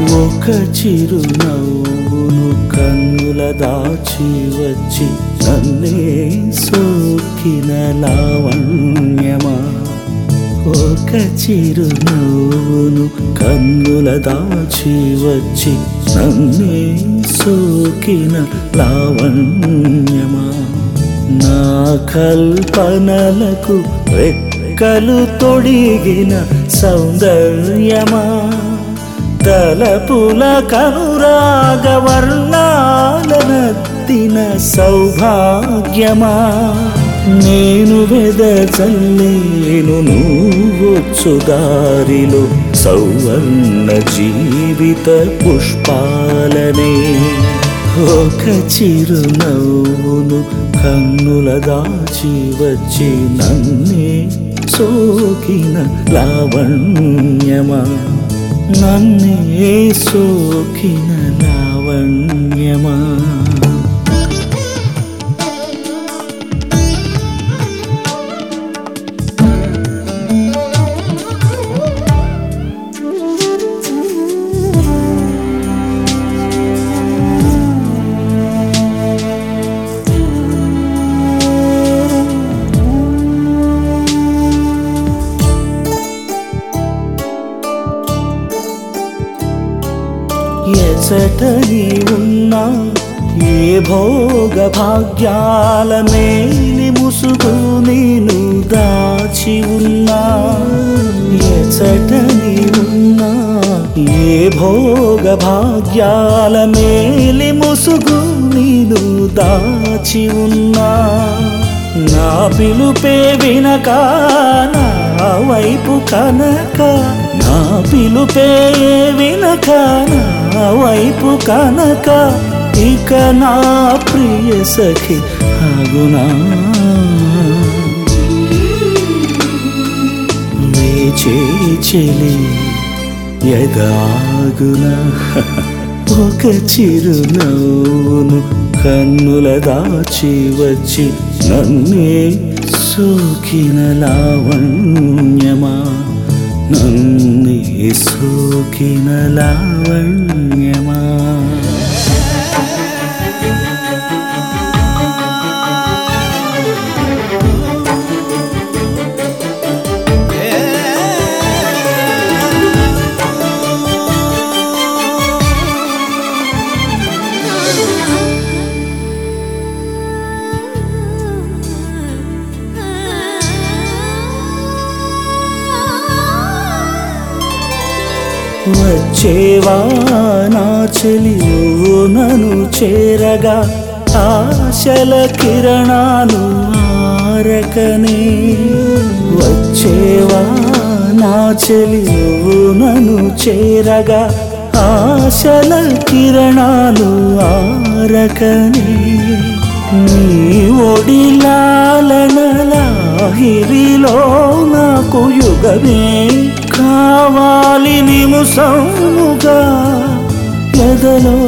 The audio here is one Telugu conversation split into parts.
ఒక చిరునవ్వును కన్నుల దాచి వచ్చి నన్నే సోకిన లావణ్యమా ఒక చిరునవ్వును కన్నుల దాచి వచ్చి నన్నే సోకిన లావణ్యమా నా కల్పనలకు రెక్కలు తొడిగిన సౌందర్యమా తలపుల కనురాగ వర్ణాలనత్తిన సౌభాగ్యమా నేను వెదజల్లేను నువ్వొచ్చు దారిలో సౌవర్ణ జీవిత పుష్పాలనే ఒక చిరునవ్వును కన్నుల దాచి వచ్చి నన్నే సోకిన లావణ్యమా నన్నే సోకిన లావణ్యమా ఎచటని ఉన్నా ఏ భోగ భాగ్యాల మేలి ముసుగు నేను దాచి ఉన్నా ఎచటని ఉన్నా ఏ భోగ భాగ్యాల మేలి ముసుగు నేను దాచి ఉన్నా నా పిలుపే వినక నా వైపు కనక నా పిలుపే వినక నా వైపు కనక ఇక నా ప్రియ సఖి ఆగునా వేచే చెలి ఎదాగునా ఒక చిరునవ్వును కన్నుల దాచి వచ్చి నన్నే సోకిన లావణ్యమా నన్నే సోకిన లావణ్యమా వచ్చేవా నా చెలి నువ్వు నన్ను చేరగా ఆశల కిరణాలు ఆరకనే వచ్చేవా నా చెలి నువ్వు నన్ను చేరగా ఆశల కిరణాలు ఆరకనే నీ ఒడిలాలనలాహిరిలో నాకు యుగమే కావాలి నిముసముగా ఎదలో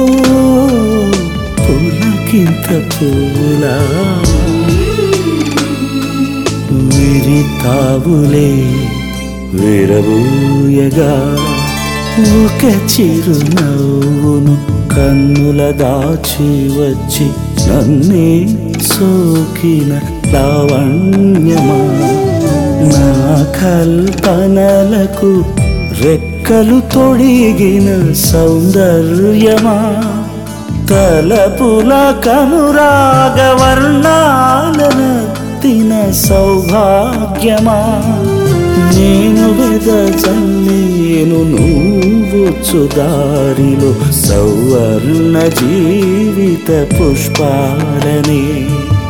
పులకింత పూలా విరితావులే విరబూయగా ఒక చిరునవ్వును కన్నుల దాచి వచ్చి నన్నే సోకిన లావణ్యమా నా కల్పనలకు రెక్కలు తొడిగిన సౌందర్యమా తలపుల కనురాగ వర్ణాలనత్తిన సౌభాగ్యమా నేను వెదజల్లేను నువ్వొచ్చు దారిలో సౌవర్ణ జీవిత పుష్పాలనే